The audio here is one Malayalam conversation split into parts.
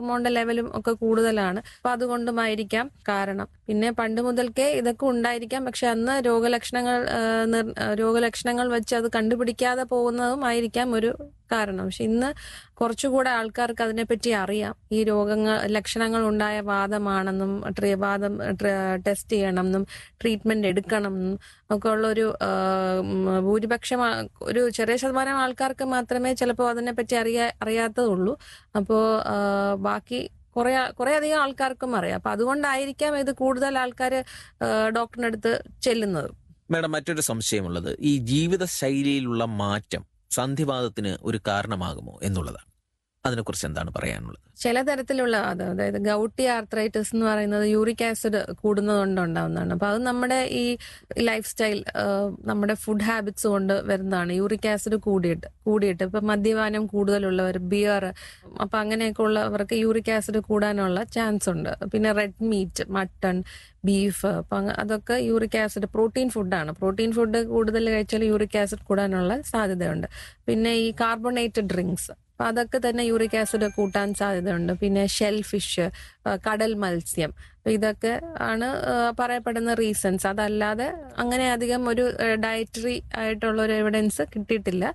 ഹോർമോണിന്റെ ലെവലും ഒക്കെ കൂടുതലാണ് അപ്പൊ അതുകൊണ്ടുമായിരിക്കാം കാരണം പിന്നെ പണ്ട് മുതൽക്കേ ഇതൊക്കെ ഉണ്ടായിരിക്കാം പക്ഷെ അന്ന് രോഗലക്ഷണങ്ങൾ ആ, നിർ- ആ, രോഗലക്ഷണങ്ങൾ വെച്ച് അത് കണ്ടുപിടിക്കാതെ പോകുന്നതും ആയിരിക്കാം ഒരു കാരണം പക്ഷെ ഇന്ന് കുറച്ചുകൂടെ ആൾക്കാർക്ക് അതിനെപ്പറ്റി അറിയാം ഈ രോഗങ്ങൾ ലക്ഷണങ്ങൾ ഉണ്ടായ വാദമാണെന്നും ട്രീ- വാദം ടെസ്റ്റ് ചെയ്യണം എന്നും ട്രീറ്റ്മെന്റ് എടുക്കണം എന്നും ഒക്കെ ഉള്ള ഒരു ആ, ഉം, ഭൂരിപക്ഷം ആ- ഒരു ചെറിയ ശതമാനം ആൾക്കാർക്ക് മാത്രമേ ചിലപ്പോൾ അതിനെപ്പറ്റി അറിയാ അറിയാത്തതുള്ളൂ അപ്പോൾ ബാക്കി കുറെ കുറെ അധികം ആൾക്കാർക്കും അറിയാം അപ്പൊ അതുകൊണ്ടായിരിക്കാം ഇത് കൂടുതൽ ആൾക്കാർ ഡോക്ടറിന്റെ അടുത്ത് ചെല്ലുന്നത് മേഡം മറ്റൊരു സംശയമുള്ളത് ഈ ജീവിത ശൈലിയിലുള്ള മാറ്റം സന്ധിവാദത്തിന് ഒരു കാരണമാകുമോ എന്നുള്ളതാണ് അതിനെക്കുറിച്ച് എന്താണ് പറയാനുള്ളത് ചില തരത്തിലുള്ള അത് അതായത് ഗൗട്ടി ആർത്രൈറ്റിസ് എന്ന് പറയുന്നത് യൂറിക് ആസിഡ് കൂടുന്നതുകൊണ്ട് ഉണ്ടാവുന്നതാണ് അപ്പൊ അത് നമ്മുടെ ഈ ലൈഫ് സ്റ്റൈൽ നമ്മുടെ ഫുഡ് ഹാബിറ്റ്സ് കൊണ്ട് വരുന്നതാണ് യൂറിക് ആസിഡ് കൂടിയിട്ട് കൂടിയിട്ട് ഇപ്പൊ മദ്യപാനം കൂടുതലുള്ളവർ ബിയർ അപ്പൊ അങ്ങനെയൊക്കെ ഉള്ളവർക്ക് യൂറിക് ആസിഡ് കൂടാനുള്ള ചാൻസ് ഉണ്ട് പിന്നെ റെഡ് മീറ്റ് മട്ടൺ ബീഫ് അപ്പൊ അങ്ങ- അതൊക്കെ യൂറിക് ആസിഡ് പ്രോട്ടീൻ ഫുഡാണ് പ്രോട്ടീൻ ഫുഡ് കൂടുതൽ കഴിച്ചാൽ യൂറിക് ആസിഡ് കൂടാനുള്ള സാധ്യതയുണ്ട് പിന്നെ ഈ കാർബണേറ്റഡ് ഡ്രിങ്ക്സ് അപ്പൊ അതൊക്കെ തന്നെ യൂറിക് ആസിഡ് കൂട്ടാൻ സാധ്യതയുണ്ട് പിന്നെ ഷെൽ ഫിഷ് കടൽ മത്സ്യം അപ്പൊ ഇതൊക്കെ ആണ് ആ, പറയപ്പെടുന്ന റീസൺസ് അതല്ലാതെ അങ്ങനെ അധികം ഒരു ഡയറ്ററി ആയിട്ടുള്ള ഒരു എവിഡൻസ് കിട്ടിയിട്ടില്ല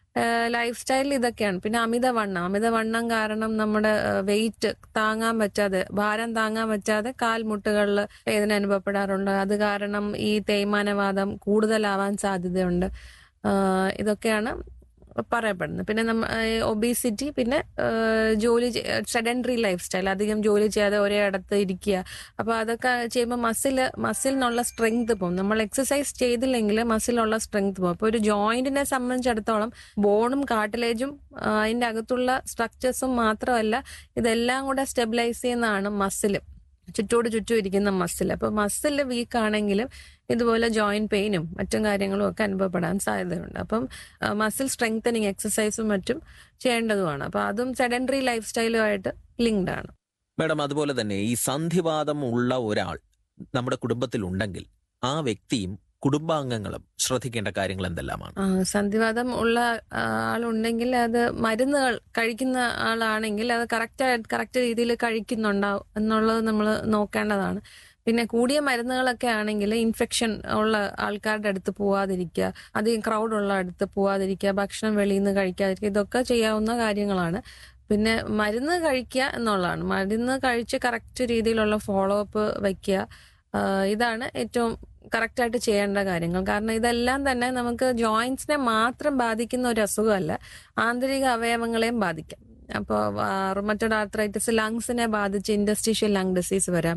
ലൈഫ് സ്റ്റൈലിൽ ഇതൊക്കെയാണ് പിന്നെ അമിതവണ്ണം അമിതവണ്ണം കാരണം നമ്മുടെ വെയിറ്റ് താങ്ങാൻ പറ്റാതെ ഭാരം താങ്ങാൻ പറ്റാതെ കാൽമുട്ടുകളിൽ വേദന അനുഭവപ്പെടാറുണ്ട് അത് കാരണം ഈ തേയ്മാനവാദം കൂടുതലാവാൻ സാധ്യതയുണ്ട് ആ, ഇതൊക്കെയാണ് പറയപ്പെടുന്നത് പിന്നെ നമ്മ ഒബീസിറ്റി പിന്നെ ആ, ജോലി സെഡൻഡറി ലൈഫ് സ്റ്റൈൽ അധികം ജോലി ചെയ്യാതെ ഒരേ ഇടത്ത് ഇരിക്കുക അപ്പൊ അതൊക്കെ ചെയ്യുമ്പോൾ മസിൽ മസിലിനുള്ള സ്ട്രെങ്ത് പോകും നമ്മൾ എക്സസൈസ് ചെയ്തില്ലെങ്കിൽ മസിലുള്ള സ്ട്രെങ്ത് പോകും അപ്പൊ ഒരു ജോയിന്റിനെ സംബന്ധിച്ചിടത്തോളം ബോണും കാർട്ടിലേജും അതിന്റെ അകത്തുള്ള സ്ട്രക്ചേഴ്സും മാത്രമല്ല ഇതെല്ലാം കൂടെ സ്റ്റെബിലൈസ് ചെയ്യുന്നതാണ് മസിൽ ചുറ്റോട് ചുറ്റും ഇരിക്കുന്ന മസിൽ അപ്പൊ മസിൽ വീക്ക് ആണെങ്കിലും ഇതുപോലെ ജോയിന്റ് പെയിനും മറ്റും കാര്യങ്ങളും ഒക്കെ അനുഭവപ്പെടാൻ സാധ്യതയുണ്ട് അപ്പം മസിൽ സ്ട്രെങ്തനിങ് എക്സസൈസും മറ്റും ചെയ്യേണ്ടതുമാണ് അപ്പൊ അതും സെഡൻഡറി ലൈഫ് സ്റ്റൈലുമായിട്ട് ലിങ്ക്ഡ് ആണ് മേഡം അതുപോലെ തന്നെ ഈ സന്ധിവാദം ഉള്ള ഒരാൾ നമ്മുടെ കുടുംബത്തിൽ ഉണ്ടെങ്കിൽ ആ വ്യക്തിയും കുടുംബാംഗങ്ങളും ശ്രദ്ധിക്കേണ്ട കാര്യങ്ങൾ എന്തെല്ലാമാണ് ആ, സന്ധിവാതം ഉള്ള ആ, ആളുണ്ടെങ്കിൽ അത് മരുന്നുകൾ കഴിക്കുന്ന ആളാണെങ്കിൽ അത് കറക്റ്റ് കറക്റ്റ് രീതിയിൽ കഴിക്കുന്നുണ്ടാവും എന്നുള്ളത് നമ്മൾ നോക്കേണ്ടതാണ് പിന്നെ കൂടിയ മരുന്നുകളൊക്കെ ആണെങ്കിൽ ഇൻഫെക്ഷൻ ഉള്ള ആൾക്കാരുടെ അടുത്ത് പോവാതിരിക്കുക അധികം ക്രൗഡ് ഉള്ള അടുത്ത് പോവാതിരിക്കുക ഭക്ഷണം വെളിയിൽ നിന്ന് കഴിക്കാതിരിക്കുക ഇതൊക്കെ ചെയ്യാവുന്ന കാര്യങ്ങളാണ് പിന്നെ മരുന്ന് കഴിക്കുക എന്നുള്ളതാണ് മരുന്ന് കഴിച്ച് കറക്റ്റ് രീതിയിലുള്ള ഫോളോ അപ്പ് വയ്ക്കുക ആ, ഇതാണ് ഏറ്റവും കറക്റ്റായിട്ട് ചെയ്യേണ്ട കാര്യങ്ങൾ കാരണം ഇതെല്ലാം തന്നെ നമുക്ക് ജോയിന്റ്സിനെ മാത്രം ബാധിക്കുന്ന ഒരു അസുഖമല്ല ആന്തരിക അവയവങ്ങളെയും ബാധിക്കാം അപ്പോൾ റുമറ്റഡ് ആർത്രൈറ്റിസ് ലങ്സിനെ ബാധിച്ച് ഇൻഡസ്ട്രീഷ്യൽ ലങ് ഡിസീസ് വരാം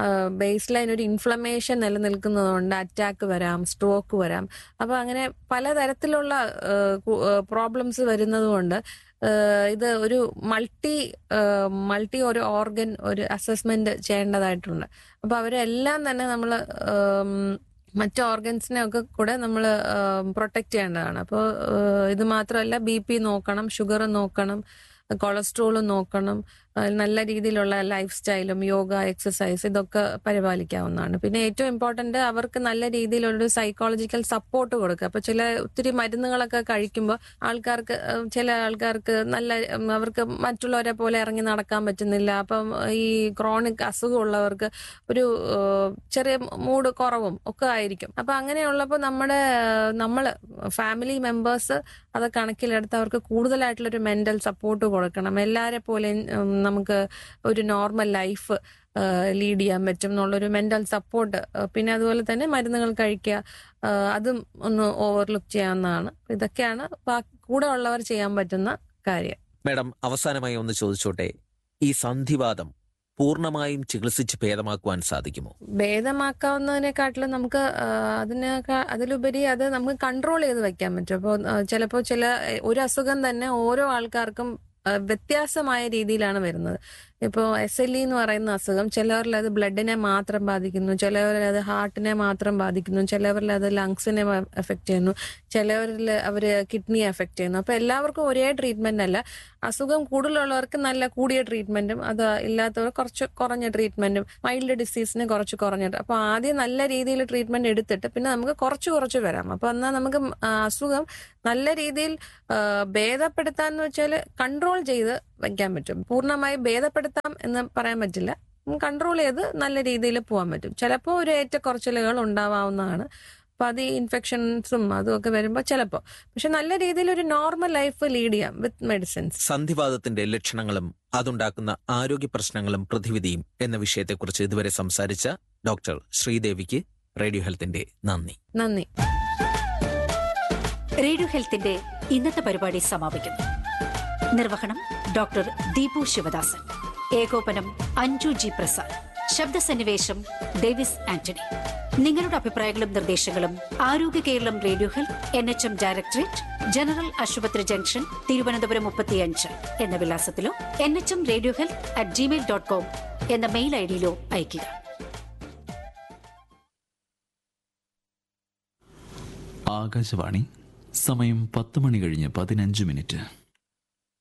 ബേസ് ലൈൻ ഒരു ഇൻഫ്ലമേഷൻ നിലനിൽക്കുന്നതുകൊണ്ട് അറ്റാക്ക് വരാം സ്ട്രോക്ക് വരാം അപ്പോൾ അങ്ങനെ പലതരത്തിലുള്ള പ്രോബ്ലംസ് വരുന്നതുകൊണ്ട് ഏഹ് ഇത് ഒരു മൾട്ടി മൾട്ടി ഒരു ഓർഗൻ ഒരു അസസ്മെന്റ് ചെയ്യേണ്ടതായിട്ടുണ്ട് അപ്പൊ അവരെല്ലാം തന്നെ നമ്മൾ മറ്റ് ഓർഗൻസിനെ ഒക്കെ കൂടെ നമ്മൾ പ്രൊട്ടക്ട് ചെയ്യേണ്ടതാണ് അപ്പോൾ ഇത് മാത്രമല്ല ബി പി നോക്കണം ഷുഗർ നോക്കണം കൊളസ്ട്രോൾ നോക്കണം ആ, നല്ല രീതിയിലുള്ള ലൈഫ് സ്റ്റൈലും യോഗ എക്സസൈസ് ഇതൊക്കെ പരിപാലിക്കാവുന്നതാണ് പിന്നെ ഏറ്റവും ഇമ്പോർട്ടന്റ് അവർക്ക് നല്ല രീതിയിലൊരു സൈക്കോളജിക്കൽ സപ്പോർട്ട് കൊടുക്കുക അപ്പൊ ചില ഒത്തിരി മരുന്നുകളൊക്കെ കഴിക്കുമ്പോൾ ആൾക്കാർക്ക് ആ, ചില ആൾക്കാർക്ക് നല്ല ഉം, അവർക്ക് മറ്റുള്ളവരെ പോലെ ഇറങ്ങി നടക്കാൻ പറ്റുന്നില്ല അപ്പം ഈ ക്രോണിക് അസുഖമുള്ളവർക്ക് ഒരു ആ, ചെറിയ മൂഡ് കുറവും ഒക്കെ ആയിരിക്കും അപ്പൊ അങ്ങനെയുള്ളപ്പോൾ നമ്മുടെ നമ്മൾ ഫാമിലി മെമ്പേഴ്സ് അത് കണക്കിലെടുത്ത് അവർക്ക് കൂടുതലായിട്ടുള്ള ഒരു മെന്റൽ സപ്പോർട്ട് കൊടുക്കണം എല്ലാരെ പോലെയും ഉം, നമുക്ക് ഒരു നോർമൽ ലൈഫ് ലീഡ് ചെയ്യാൻ പറ്റും എന്നുള്ളൊരു മെന്റൽ സപ്പോർട്ട് പിന്നെ അതുപോലെ തന്നെ മരുന്നുകൾ കഴിക്കുക ആ, അതും ഒന്ന് ഓവർലുക്ക് ചെയ്യാവുന്നതാണ് ഇതൊക്കെയാണ് ബാക്കി കൂടെ ഉള്ളവർ ചെയ്യാൻ പറ്റുന്ന കാര്യം മേഡം അവസാനമായി ഒന്ന് ചോദിച്ചോട്ടെ ഈ സന്ധിവാദം പൂർണ്ണമായും ചികിത്സിച്ച് ഭേദമാക്കുവാൻ സാധിക്കുമോ ഭേദമാക്കാവുന്നതിനെക്കാട്ടിലും നമുക്ക് ആ, അതിനേക്കാ അതിലുപരി അത് നമുക്ക് കൺട്രോൾ ചെയ്ത് വെക്കാൻ പറ്റും അപ്പോൾ ചിലപ്പോൾ ചില ഒരു അസുഖം തന്നെ ഓരോ ആൾക്കാർക്കും ആ, വ്യത്യാസമായ രീതിയിലാണ് വരുന്നത് ഇപ്പോൾ എസ് എൽ ഇ എന്ന് പറയുന്ന അസുഖം ചിലവരിൽ അത് ബ്ലഡിനെ മാത്രം ബാധിക്കുന്നു ചിലവരിൽ അത് ഹാർട്ടിനെ മാത്രം ബാധിക്കുന്നു ചിലവരിൽ അത് ലങ്സിനെ എഫക്ട് ചെയ്യുന്നു ചിലവരിൽ അവർ കിഡ്നിയെ എഫക്ട് ചെയ്യുന്നു അപ്പൊ എല്ലാവർക്കും ഒരേ ട്രീറ്റ്മെന്റ് അല്ല അസുഖം കൂടുതലുള്ളവർക്ക് നല്ല കൂടിയ ട്രീറ്റ്മെന്റും അത് ഇല്ലാത്തവർ കുറച്ച് കുറഞ്ഞ ട്രീറ്റ്മെന്റും മൈൽഡ് ഡിസീസിന് കുറച്ച് കുറഞ്ഞിട്ട് അപ്പൊ ആദ്യം നല്ല രീതിയിൽ ട്രീറ്റ്മെന്റ് എടുത്തിട്ട് പിന്നെ നമുക്ക് കുറച്ച് കുറച്ച് വരാം അപ്പൊ എന്നാൽ നമുക്ക് ആ, അസുഖം നല്ല രീതിയിൽ ആ, ഭേദപ്പെടുത്താന്ന് വെച്ചാൽ കൺട്രോൾ ചെയ്ത് വെക്കാൻ പറ്റും പൂർണ്ണമായി ഭേദപ്പെടുത്താൻ വരുത്താം എന്ന് പറയാൻ പറ്റില്ല കൺട്രോൾ ചെയ്ത് നല്ല രീതിയിൽ പോകാൻ പറ്റും ചിലപ്പോൾ ഒരു ഏറ്റക്കുറച്ചിലുകൾ ഉണ്ടാവാവുന്നതാണ് അപ്പൊ അത് ഈ ഇൻഫെക്ഷൻസും അതും ഒക്കെ വരുമ്പോൾ ചിലപ്പോൾ പക്ഷെ നല്ല രീതിയിൽ ഒരു നോർമൽ ലൈഫ് ലീഡ് ചെയ്യാം വിത്ത് മെഡിസിൻസ് സന്ധിവാദത്തിന്റെ ലക്ഷണങ്ങളും അതുണ്ടാക്കുന്ന ആരോഗ്യ പ്രശ്നങ്ങളും പ്രതിവിധിയും എന്ന വിഷയത്തെക്കുറിച്ച് ഇതുവരെ സംസാരിച്ച ഡോക്ടർ ശ്രീദേവിക്ക് റേഡിയോ ഹെൽത്തിന്റെ നന്ദി നന്ദി റേഡിയോ ഹെൽത്തിന്റെ ഇന്നത്തെ പരിപാടി സമാപിക്കുന്നു നിർവഹണം ഡോക്ടർ ദീപു ശിവദാസൻ ഏകോപനം അഞ്ജു ജി പ്രസാദ് ശബ്ദസന്നിവേശം ഡേവിസ് ആന്റണി നിങ്ങളുടെ അഭിപ്രായങ്ങളും നിർദ്ദേശങ്ങളും ആരോഗ്യ Keralam radio health N H M directorate general ആശുപത്രി ജംഗ്ഷൻ തിരുവനന്തപുരം മുപ്പത്തിയഞ്ച് എന്ന വിലാസത്തിലോ N H M radio health at Gmail dot com എന്ന മെയിൽ ഐ ഡിയിലോ അയയ്ക്കുക ആകാശവാണി സമയം പത്ത് മണി കഴിഞ്ഞ് പതിനഞ്ച് മിനിറ്റ്